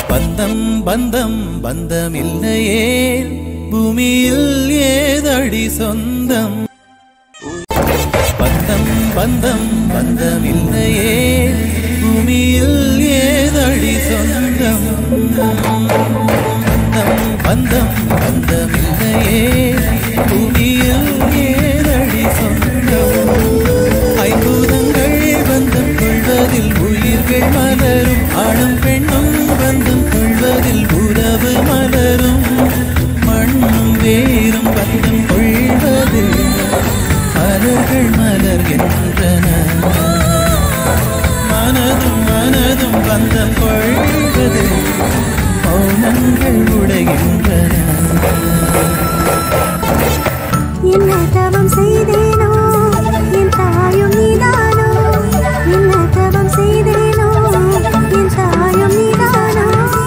பந்தம் பந்தம் பந்தம் இல்லையே பூமியில் ஏதடி சொந்தம் பந்தம் பந்தம் பந்தம் இல்லையே பூமியில் ஏதடி சொந்தம் பந்தம் பந்தம் பந்தம் இல்லையே பூமியில் ஏதடி சொந்தம் ஐம்பூதங்கள் பந்தம் கொள்வதில் உயிர்கள் மலரும் ஆணும் பெண்ணும் பந்தம் கொள்வதில் உறவு மலரும் மண்ணும் வேரும் பந்தம் கொள்வதில் மலர்கள் மலர்கின்றன மனதும் மனதும் பந்தம் கொள்வது மௌனங்கள் உடைகின்றன என்ன தவம் செய்தேனோ என் தாயும் நீதானோ என்ன தவம் செய்தேனோ என் தாயும் நீதானோ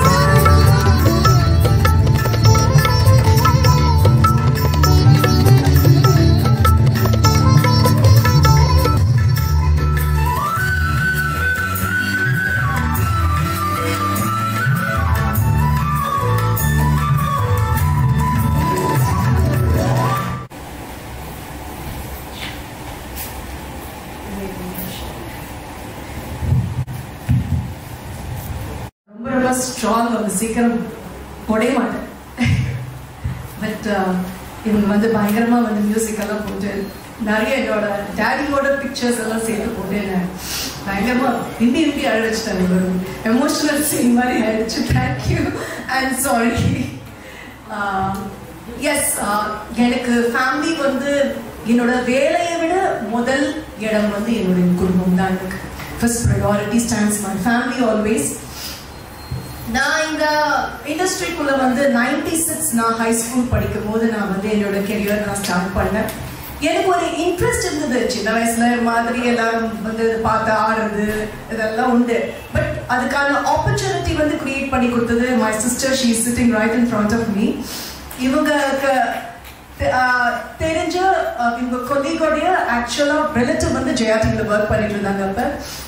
ரொம்ப ரொம்ப ஸ்ட்ராங் வந்து சீக்கிரம் உடைய மாட்டேன் பட் இவங்க வந்து பயங்கரமா வந்து மியூசிக் எல்லாம் போட்டு நிறைய என்னோட டேடியோட பிக்சர்ஸ் எல்லாம் சேர்த்து போட்டு என்ன பயங்கரமா ஹிந்தி ஹிந்தி அழைச்சிட்டாங்க ஒரு எமோஷனல் சீன் மாதிரி ஆயிடுச்சு தேங்க்யூ அண்ட் சாரி எஸ் எனக்கு ஃபேமிலி வந்து என்னோட வேலையை விட முதல் இடம் வந்து என்னுடைய குடும்பம் தான் எனக்கு first priority stands my family always நான் இந்த இண்டஸ்ட்ரிக்குள்ள வந்து நைன்டி சிக்ஸ் நான் ஹை ஸ்கூல் படிக்கும் போது நான் வந்து என்னோட கெரியர் நான் ஸ்டார்ட் பண்ணேன் எனக்கு ஒரு இன்ட்ரெஸ்ட் இருந்தது சின்ன வயசுல மாதிரி எல்லாரும் வந்து இதை பார்த்து ஆடுறது இதெல்லாம் உண்டு பட் அதுக்கான ஆப்பர்ச்சுனிட்டி வந்து கிரியேட் பண்ணி கொடுத்தது my sister she sitting right in front of me இவங்களுக்கு தெ- ஆஹ் தெரிஞ்ச ஆஹ் இவங்க கொல்லிகோடைய ஆக்சுவலா ரிலேட்டிவ் வந்து ஜெயா டிவில ஒர்க் பண்ணிட்டு இருந்தாங்க அப்ப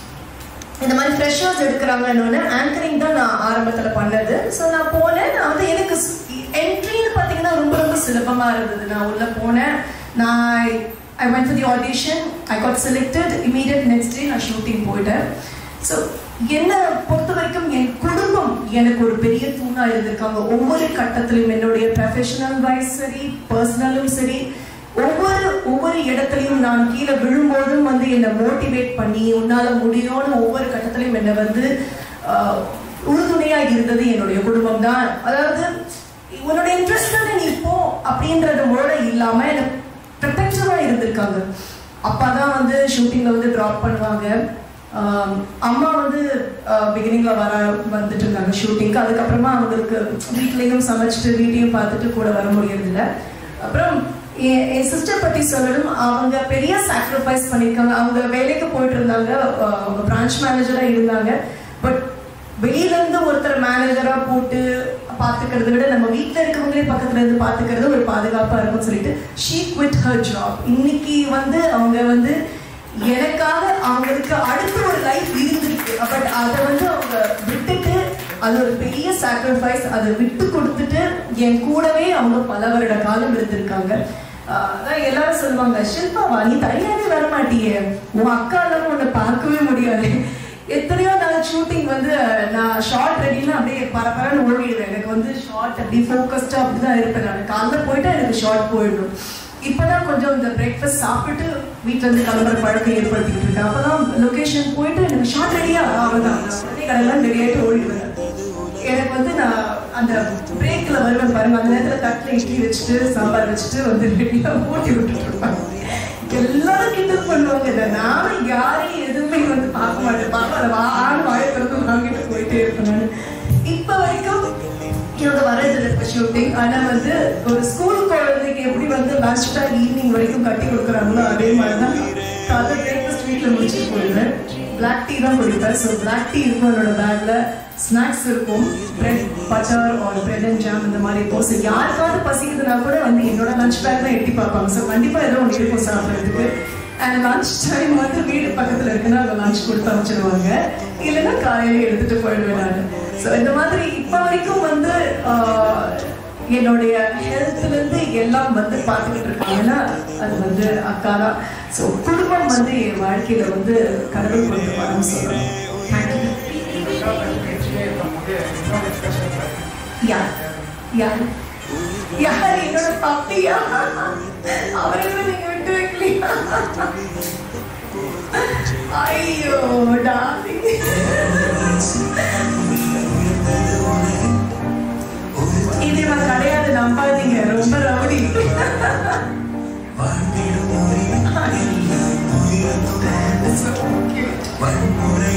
இந்த மாதிரி ஃப்ரெஷர்ஸ் எடுக்கிறாங்கன்னு ஆங்கரிங் தான் நான் ஆரம்பத்தில் பண்ணது ஸோ நான் போனேன் நான் வந்து எனக்கு என்ட்ரின்னு பார்த்தீங்கன்னா ரொம்ப ரொம்ப சுலபமாக இருந்தது நான் உள்ள போனேன் நான் I went for the audition I got selected immediate next day நான் ஷூட்டிங் போயிட்டேன் ஸோ என்னை பொறுத்த வரைக்கும் என் குடும்பம் எனக்கு ஒரு பெரிய தூணா இருந்திருக்காங்க ஒவ்வொரு கட்டத்திலும் என்னுடைய ப்ரொஃபஷனல் வைஸ் சரி பர்சனலும் சரி ஒவ்வொரு ஒவ்வொரு இடத்துலையும் நான் கீழே விழும்போதும் வந்து என்னை மோட்டிவேட் பண்ணி உன்னால முடியும்னு ஒவ்வொரு கட்டத்திலையும் என்னை வந்து ஆஹ், உறுதுணையா இருந்தது என்னுடைய குடும்பம் தான் அதாவது உன்னோட இன்ட்ரெஸ்ட் நீ போ அப்படின்றதோட இல்லாம எனக்கு ப்ரொடெக்டரா இருந்திருக்காங்க அப்பா தான் வந்து ஷூட்டிங்ல வந்து ட்ராப் பண்ணுவாங்க ஆம், அம்மா வந்து பிகினிங்ல வர வந்துட்டு இருந்தாங்க ஷூட்டிங்க்கு அதுக்கப்புறமா அவங்களுக்கு வீட்லயும் சமைச்சிட்டு வீட்டையும் பார்த்துட்டு கூட வர முடியறதில்ல அப்புறம் என் என் சிஸ்டர் பத்தி சொல்லணும் அவங்க பெரிய சாக்ரிஃபைஸ் பண்ணியிருக்காங்க அவங்க வேலைக்கு போயிட்டு இருந்தாங்க அஹ் அவங்க பிரான்ச் மேனேஜரா இருந்தாங்க பட் வெளியில இருந்து ஒருத்தர் மேனேஜரா போட்டு பாத்துக்கிறத விட நம்ம வீட்ல இருக்கவங்களே பக்கத்துல இருந்து பாத்துக்கிறது ஒரு பாதுகாப்பா இருக்கும்னு சொல்லிட்டு ஷீ குவிட் ஹர் ஜாப் இன்னைக்கு வந்து அவங்க வந்து எனக்காக அவங்களுக்கு அடுத்த ஒரு லைஃப் இருந்திருக்கு பட் அதை வந்து அவங்க விட்டுட்டு அது ஒரு பெரிய சாக்ரிஃபைஸ் அதை விட்டு கொடுத்துட்டு என் கூடவே அவங்க பல வருட காலம் இருந்திருக்காங்க ஆஹ் அதான் எல்லாரும் சொல்லுவாங்க ஷில்பாவா நீ தனியாவே வர மாட்டியே உன் அக்கா எல்லாம் உன்னை பார்க்கவே முடியாது எத்தனையோ நாள் ஷூட்டிங் வந்து நான் ஷார்ட் ரெடினா அப்படியே பரபரன்னு ஓடிடுவேன் எனக்கு வந்து ஷார்ட் அப்படி ஃபோக்கஸ்டா அப்படிதான் இருப்பேன் நான் காலைல போயிட்டா எனக்கு ஷார்ட் போயிடும் இப்பதான் கொஞ்சம் இந்த பிரேக்ஃபாஸ்ட் சாப்பிட்டு வீட்ல இருந்து கிளம்புற பழக்கம் ஏற்படுத்திக்கிட்டு இருக்கேன் அப்பதான் லொகேஷன் போயிட்டு எனக்கு ஷார்ட் ரெடியா அவ்வளவுதான் கடையெல்லாம் ரெடி ஆயிட்டு ஓடிடுவேன் எனக்கு வந்து நான் அந்த பிரேக்ல வருவேன் பாருங்க அந்த நேரத்துல தட்டுல இட்லி வச்சுட்டு சாம்பார் வச்சுட்டு வந்து ரெடியா ஓட்டி விட்டுட்டு இருப்பேன் எல்லாரும் கிண்டல் பண்ணுவாங்க இதை நானும் யாரையும் எதுவுமே வந்து பார்க்க மாட்டேன் பார்க்க அதை ஆண் வாயை திறந்து வாங்கிட்டு போயிட்டே இருப்பேன் நான் இப்ப வரைக்கும் இவங்க வரது இப்ப ஷூட்டிங் ஆனா வந்து ஒரு ஸ்கூல் குழந்தைக்கு எப்படி வந்து லஞ்ச் டைம் ஈவினிங் வரைக்கும் கட்டி கொடுக்குறாங்களோ அதே மாதிரி தான் காலைல பிரேக்ஃபாஸ்ட் வீட்டில் முடிச்சுட்டு போயிடுவேன் பிளாக் டீ தான் குடிப்பேன் ஸோ பிளாக் டீ இருக்கும் என்னோட பேக்ல ஸ்நாக்ஸ் இருக்கும் பிரெட் பட்டர் ஒரு பிரெட் அண்ட் ஜாம் இந்த மாதிரி இருக்கும் ஸோ யாருக்காவது பசிக்குதுன்னா கூட வந்து என்னோட லஞ்ச் பேக் தான் எட்டி பார்ப்பாங்க ஸோ கண்டிப்பா ஏதோ ஒன்று இருக்கும் சாப்பிட்றதுக்கு அண்ட் லஞ்ச் டைம் வந்து வீடு பக்கத்துல இருக்குன்னா அங்கே லஞ்ச் கொடுத்து அமைச்சிருவாங்க இல்லைன்னா காலையில எடுத்துட்டு போயிடுவேன் நான் ஸோ இந்த மாதிரி இப்போ வரைக்கும் வந்து ஆஹ், என்னுடைய ஹெல்த்ல இருந்து எல்லாம் வந்து பார்த்துக்கிட்டு இருக்காங்கன்னா அது வந்து அக்கா தான் ஸோ குடும்பம் வந்து என் வாழ்க்கையில வந்து கடவுள் கொடுத்து வரம் சொல்லணும் யார் யார் யார் என்னோட பப்பியா அவரையும் நீங்க விட்டு வைக்கலையா ஐயோ டார்லிங் இது இவன் கிடையாது நம்பாதீங்க ரொம்ப ரவுடி So cute.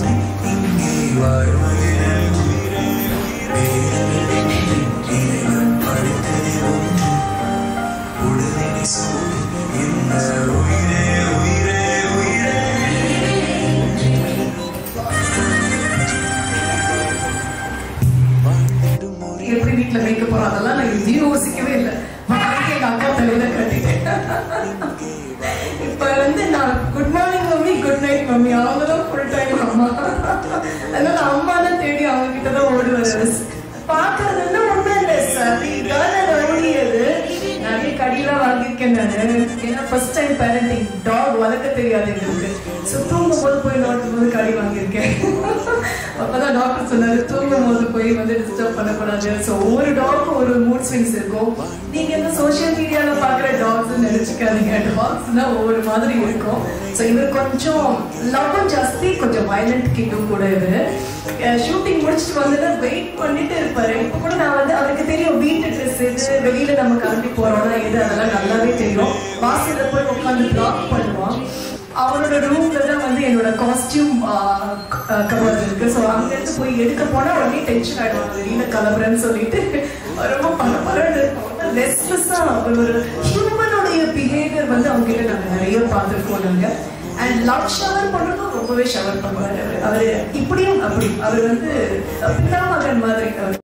எப்படி வீட்டுல வைக்க போறோம் அதெல்லாம் நான் எதையும் யோசிக்கவே இல்லை வாங்கி எங்க அக்கா தலையில கட்டிட்டேன் இப்ப வந்து நான் good morning mummy good night mummy அவங்க தான் ஃபுல் டைம் அம்மா அதனால அம்மா தான் தேடி அவங்க கிட்ட தான் ஓடுவது பாக்குறதுன்னா ஒண்ணும் இல்லை சரியான ரவுடியது நிறைய கடியெல்லாம் வாங்கியிருக்கேன் நான் ஏன்னா ஃபர்ஸ்ட் டைம் பேரண்டிங் டாக் வளர்க்க தெரியாது எங்களுக்கு ஸோ தூங்கும் போது போய் நோட்டும் போது கடி வாங்கியிருக்கேன் அப்பதான் டாக்டர் சொன்னாரு தூங்கும் போது போய் வந்து டிஸ்டர்ப் பண்ணக்கூடாது ஸோ ஒவ்வொரு டாக்கும் ஒரு மூட் ஸ்விங்ஸ் இருக்கும் நீங்க இந்த சோஷியல் மீடியால பாக்குற டாக்ஸ் நினைச்சுக்காதீங்க டாக்ஸ்னா ஒவ்வொரு மாதிரி இருக்கும் ஸோ இவர் கொஞ்சம் லவ்வும் ஜாஸ்தி கொஞ்சம் வயலண்ட் கிட்டும் கூட இவரு ஷூட்டிங் முடிச்சுட்டு வந்து வெயிட் பண்ணிட்டு இருப்பாரு இப்போ கூட நான் வந்து அவருக்கு தெரியும் வீட்டு ட்ரெஸ் எது வெளியில நம்ம கிளம்பி போறோம்னா எது அதெல்லாம் நல்லாவே தெரியும் வாசல்ல போய் உட்காந்து பிளாக் பண்ணுவான் அவனோட ரூம்ல தான் வந்து என்னோட காஸ்டியூம் கவர் இருக்கு ஸோ அங்கிருந்து போய் எடுக்க போனா உடனே டென்ஷன் ஆயிடுவாங்க வெளியில கிளம்புறேன்னு சொல்லிட்டு ரொம்ப பல பலன்னு இருக்கும் ரெஸ்ட்லெஸ்ஸா அவர் ஒரு ஹியூமனுடைய பிஹேவியர் வந்து அவங்க கிட்ட நாங்க நிறைய பார்த்துருக்கோம் நாங்க அண்ட் லவ் ஷவர் பண்ணுறதும் ரொம்பவே ஷவர் பண்ணுவார் அவர் அவரு இப்படியும் அப்படி அவர் வந்து பிதாமகன் மாதிரி அவர்